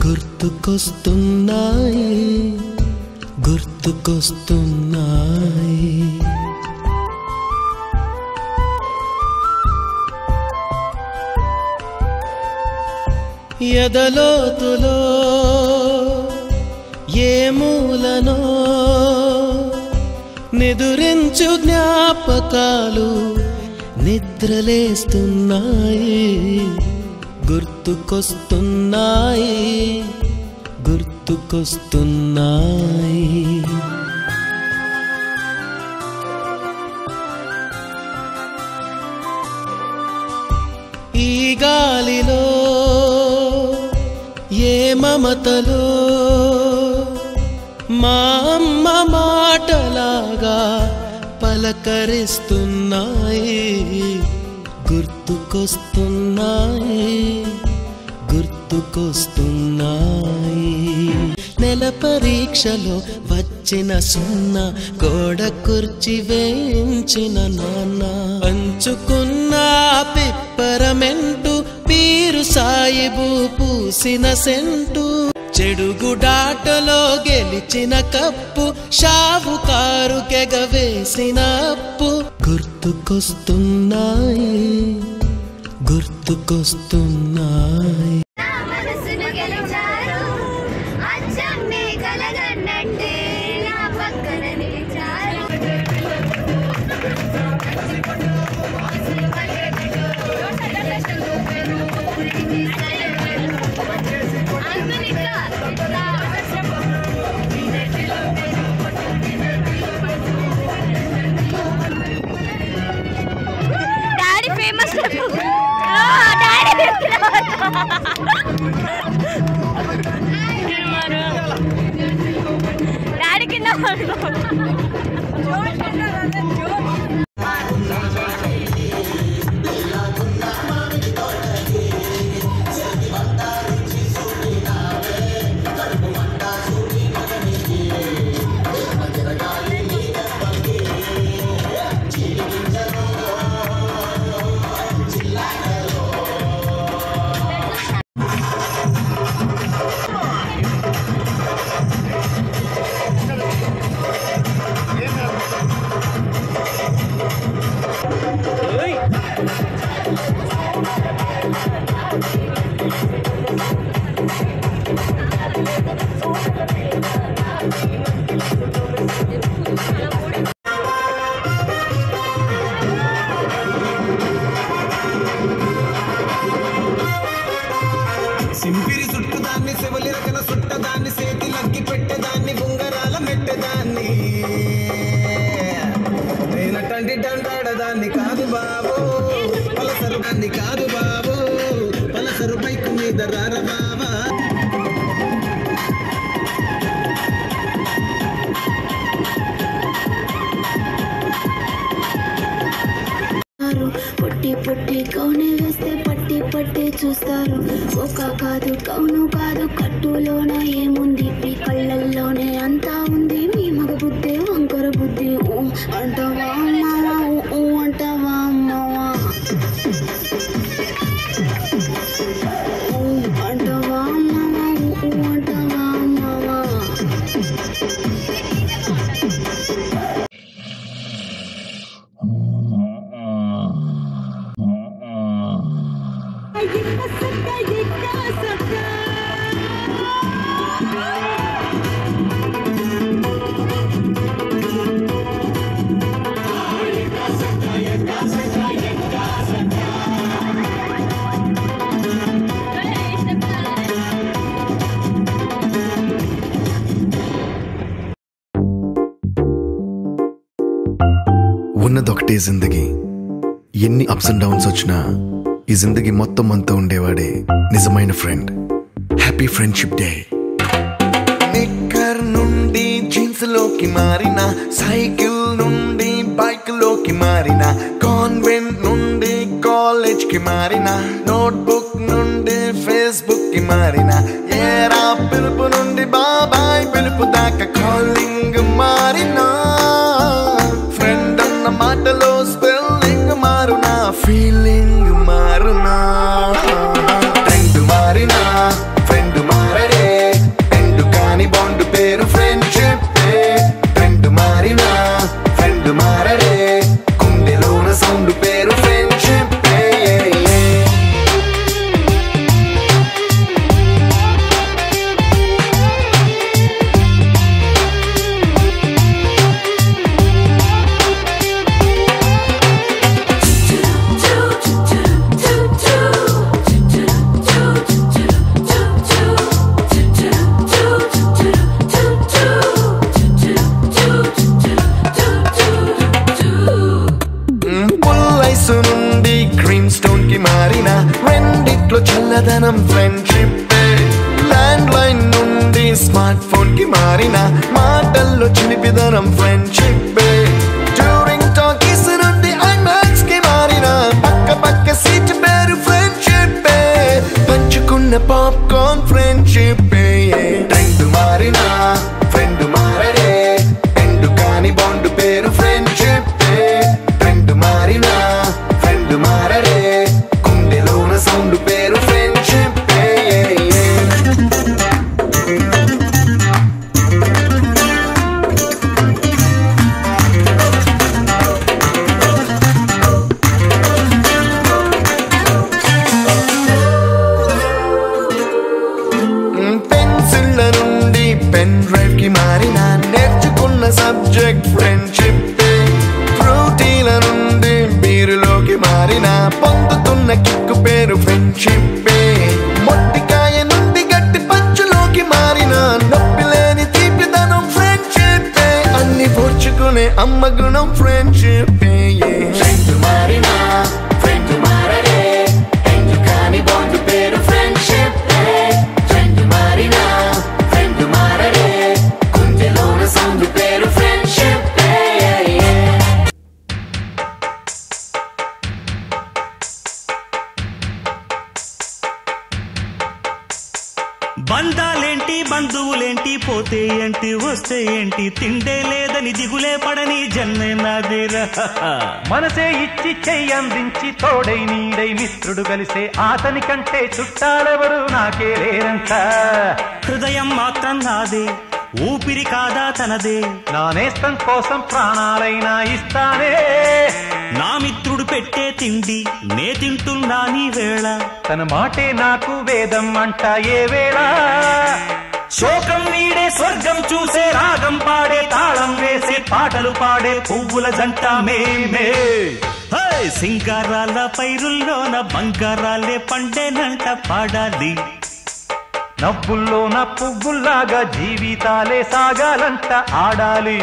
గుర్తుకొస్తున్నాయి గుర్తుకొస్తున్నాయి ఎదలోతులో ఏ మూలనో నిదురించు జ్ఞాపకాలు నిద్రలేస్తున్నాయి గుర్తుకొస్తున్నాయి గుర్తుకొస్తున్నాయి ఈ గాలిలో ఏ మమతలో మా అమ్మ మాటలాగా పలకరిస్తున్నాయి గుర్తుకొస్తున్నాయి గుర్తుకొస్తున్నాయి నెల పరీక్షలో వచ్చిన సున్నా గోడ కుర్చి వేయించిన నాన్న పంచుకున్న పిప్పరమెంటు పీరు సాయిబు పూసిన సెంటు చెడుగుడాటలో గెలిచిన కప్పు షావుకారు కెగవేసిన అప్పు గుర్తుకొస్తున్నాయి గుర్తుకొస్తున్నాయి నా మనసును గెలిచారు అచ్చమ్మే కలగన్నట్టే నా పక్కన నిలిచారు డాడీ ఫేమస్ డాడీ డాడీ కింద సింపిరి చుట్టుదాన్ని శివలి రకన సుట్టదాన్ని సేతి లగ్గి పెట్టేదాన్ని ఉంగరాల మెట్టేదాన్ని నేనటండి డండాడదాన్ని కాదు బాబు పలసరు దాన్ని కాదు బాబు పలసరు బైక్ మీద రార బాబా చూస్తారు పొట్టి పొట్టి కౌని వేస్తే పట్టి పట్టి చూస్తారు ఒక కాదు కౌను కాదు కట్టులోన ఏముంది మీ కళ్ళల్లోనే అంతా ఉంది మీ మగ బుద్ధి వంకర బుద్ధి ఊ అంటావా అమ్మావా ఊ ఊ అంటావా అమ్మావా ఊ అంటావా అమ్మావా ఊ ఊ అంటావా అమ్మావా ఉన్నదొకటే జిందగీ ఎన్ని అప్స్ అండ్ డౌన్స్ వచ్చినా ఈ జిందగీ మొత్తం అంతా ఉండేవాడే నిజమైన ఫ్రెండ్ హ్యాపీ ఫ్రెండ్షిప్ డే నిక్కర్ నుండి జీన్స్ లోకి మారిన సైకిల్ నుండి బైక్ లోకి మారిన కాన్వెంట్ నుండి కాలేజ్ కి మారిన నోట్బుక్ నుండి ఫేస్బుక్ కి మారిన ఏరా పిలుపు నుండి బాబాయ్ పిలుపు దాకా కాలింగ్ మారినా ఫ్రెండ్ అన్న మాటలో స్పెల్లింగ్ మారునా ఫీలింగ్ మారునా ట్రెండ్ మారినా ఫ్రెండ్ మారడే చల్లదనం ఫ్రెండ్షిప్ ల్యాండ్ లైన్ నుండి స్మార్ట్ ఫోన్ కి మారిన మాటల్లో చిలిపిదనం ఫ్రెండ్షిప్ డ్యూరింగ్ టాకీస్ నుండి ఐమాక్స్ కి మారిన పక్క పక్క సీట్ పేరు ఫ్రెండ్షిప్ పంచుకున్న పాప్కార్న్ ఫ్రెండ్షిప్ ట్రెండ్ మారిన ఫ్రెండ్ మారడే ఎండు కాని బాండ్ పేరు ఫ్రెండ్షిప్ ట్రెండ్ మారిన ఫ్రెండ్ మారడే గుండెలోన సౌండ్ పేరు ఫ్రెండ్షిప్ పెన్సిల్ల నుండి పెన్ డ్రైవ్ కి మారిన నేర్చుకున్న సబ్జెక్ట్ ఫ్రెండ్షిప్ ఫ్రూటీల నుండి బీరులోకి మారిన పొందుతున్న కిక్కు పేరు ఫ్రెండ్షిప్ మొట్టికాయ నుండి గట్టి పంచులోకి మారిన నొప్పి లేని తీపిదనం ఫ్రెండ్షిప్ అన్ని పోర్చుకునే అమ్మ గుణం ఫ్రెండ్షిప్ ఫ్రెండ్ మారిన ఫ్రెండ్ మారడే ఎందు కాని బాండ్ పేరు ఫ్రెండ్షిప్ ఫ్రెండ్ మారిన ఫ్రెండ్ మారడే గుండెలోన సౌండ్ పేరు ఫ్రెండ్షిప్ బంధాలేంటి బంధువులేంటి పోతే ఏంటి వస్తే ఏంటి తిండే లేదని దిగులే పడని జన్మే నాదేరా మనసే ఇచ్చి చెయ్యందించి తోడై నీడై మిత్రుడు కలిసే అతని కంటే చుట్టాలెవరు నాకే లేరంట హృదయం మాత్రం నాదే ఊపిరి కాదా తనదే నా నేస్తం కోసం ప్రాణాలైనా ఇస్తానే నా మిత్రుడు పెట్టే తిండి నే తింటున్నా నీ వేళ తన మాటే నాకు వేదం అంట ఏ వేళ శోకం వీడే స్వర్గం చూసే రాగం పాడే తాళం వేసే పాటలు పాడే పువ్వుల జంట మేమే హే! సింగారాల పైరుల్లోన బంగారాలే పండేనంట పాడాలి నవ్వుల్లో నా పువ్వుల్లాగా జీవితాలే సాగాలంట ఆడాలి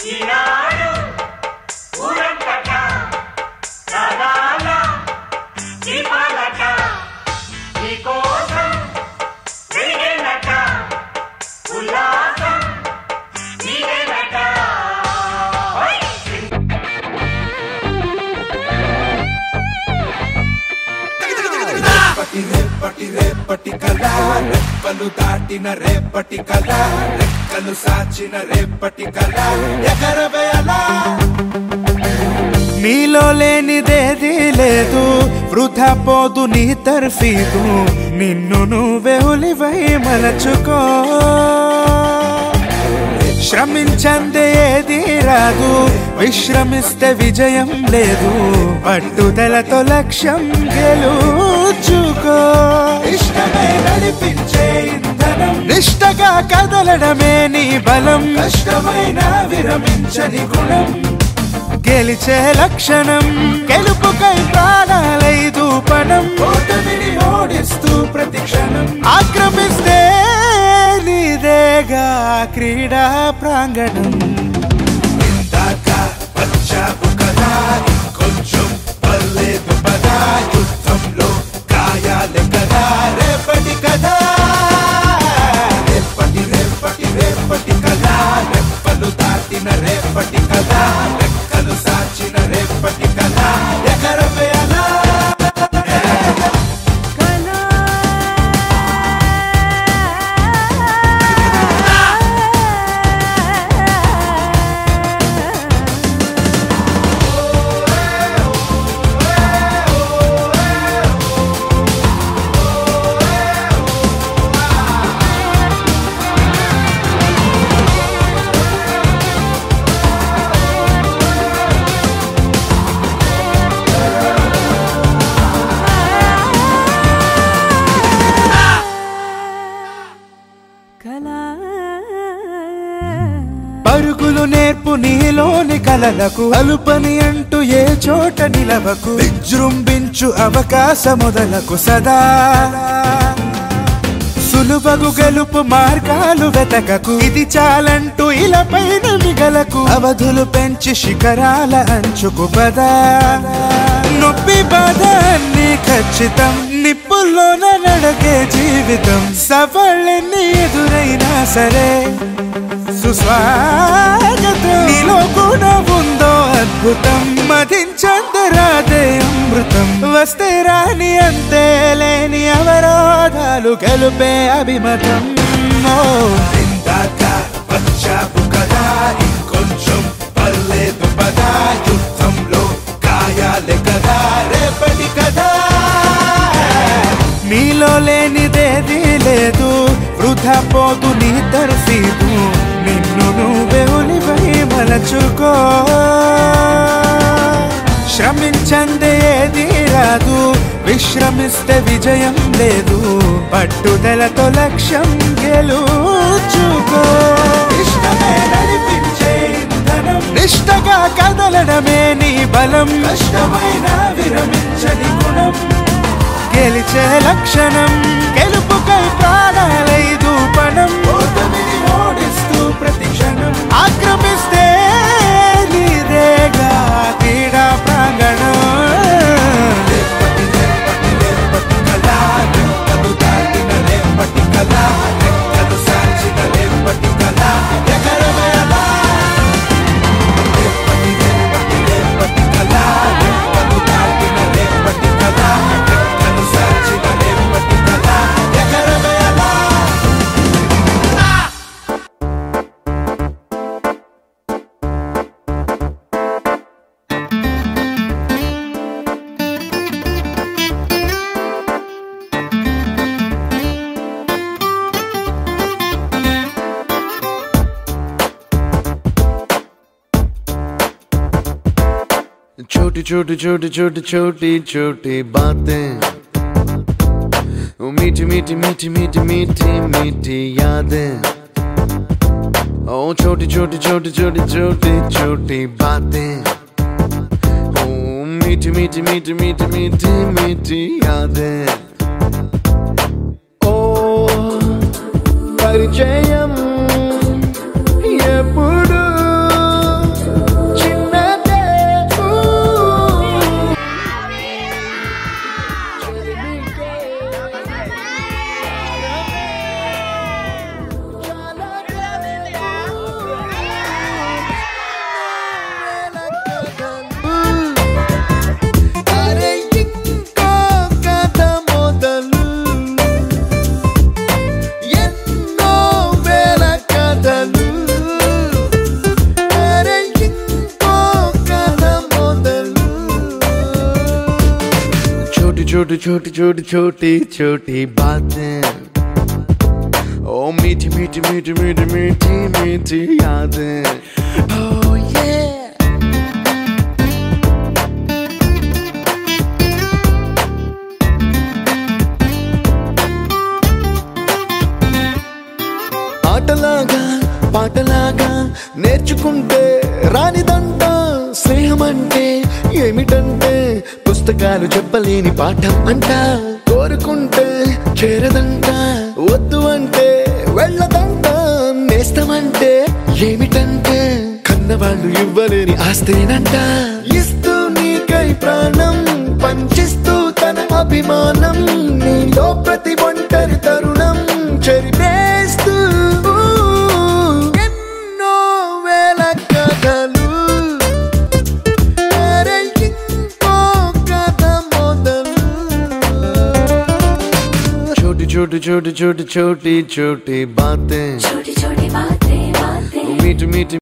రేపటి రేపటి రేపటి కళ రెప్పలు దాటిన రేపటి కళ రెక్కలు సాచిన రేపటి కళ ఎగరవేయలా నీలో లేనిదేది లేదు వృధా పోదు నీ తర్ఫీదు నిన్ను నువ్వే ఉలివై మలచుకో శ్రమించందే ఏది రాదు విశ్రమిస్తే విజయం లేదు పట్టుదలతో లక్ష్యం గెలుచుకో ఇష్టమే నడిపించే ఇంధనం నిష్టగా కదలడమే నీ బలం కష్టమైన విరమించని గుణం గెలిచే లక్షణం గెలుపుకై ప్రాణాలైదు పణం ఓటమిని ఓడిస్తూ ప్రతి క్షణం ఆక్రమిస్తే నీదేగా క్రీడా ప్రాంగణం ఇందాక వచ్చావు కదా కొంచెం పర్లేదు పదా యుద్ధంలో గాయాలే కదా రేపటి కదా రేపటి రేపటి రేపటి కదా రెప్పలు దాటిన రేపటి కదా రెక్కలు సాచిన రేపటి కదా ఎగరవేయలా పరుగులు నేర్పు నీలోని కలలకు అలుపని అంటూ ఏ చోట నిలవకు విజృంభించు అవకాశ మొదలకు సదా సులువగు గెలుపు మార్గాలు వెతకకు ఇది చాలంటూ ఇలపైన మిగలకు అవధులు పెంచి శిఖరాల అంచుకు పదా నొప్పి బాధ అన్ని ఖచ్చితం నిప్పుల్లోన నడకే జీవితం సవాళ్ళెన్ని ఎదురైనా సరే సుస్వాగతం నీలో కూడా ఉందో అద్భుతం మదించందరాదే అమృతం వస్తే రాని అంతే లేని అవరోధాలు గెలుపే అభిమతం ఓ ఇందాక వచ్చావు కదా ఇంకొంచెం పర్లేదు పదా యుద్ధంలో గాయాలే కదా రేపటి కదా నీలో లేనిదేది లేదు వృధా పోదు నీ తరఫీదు నిన్ను నువ్వే ఉలివై మలచుకో శ్రమించందే ఏది రాదు విశ్రమిస్తే విజయం లేదు పట్టుదలతో లక్ష్యం గెలుచుకో ఇష్టమే నడిపించే ఇంధనం నిష్టగా కదలడమే నీ బలం కష్టమైన విరమించని గుణం గెలిచే లక్షణం గెలుపుకై ప్రాణాలై దూపణం ఓటమిని ఓడిస్తూ ప్రతి క్షణం ఆక్రమిస్తే నీదేగా క్రీడా ప్రాంగణం రేపటి రేపటి రేపటి కళ రెక్కలు దాటిన రేపటి కళ రెక్కలు సాచిన రేపటి కళ ఎగరమే అలా రేపటి రేపటి రేపటి కళ రెక్కలు దాటిన రేపటి కళ రెక్కలు సాచిన రేపటి కళ ఎగరమే అలా छोटी छोटी छोटी छोटी छोटी छोटी बातें ओ मीठी मीठी मीठी मीठी मीठी मीठी यादें ओ छोटी छोटी छोटी छोटी छोटी छोटी बातें ओ मीठी मीठी मीठी मीठी मीठी मीठी यादें ओ పరిచయం ఎప్పుడు చిన్నదే ఊ. అరే ఇంకో కథ మొదలు ఎన్నో వేల కథలు అరే ఇంకో కథ మొదలు छोटी छोटी छोटी छोटी छोटी छोटी बातें ओ मीठी मीठी मीठी मीठी मीठी मीठी यादें Oh yeah ఆటలాగా పాటలాగా నేర్చుకుంటే రానిదంట స్నేహం అంటే ఏమిటంటే పుస్తకాలు చెప్పలేని పాఠం అంట కోరుకుంటే చేరదంట వద్దు అంటే వెళ్ళదంట నేస్తమంటే ఏమిటంటే కన్నవాళ్ళు ఇవ్వలేని ఆస్తేనంట ఇస్తూ నీకై ప్రాణం పంచిస్తూ తన అభిమానం నీలో ప్రతి ఒంటరి తరుణం చెరిపేస్తూ ఎన్నో వేల కథలు అరే ఇంకో కథ మొదలు छोटी छोटी छोटी छोटी छोटी छोटी बातें छोटी छोटी बातें बातें मीठी मीठी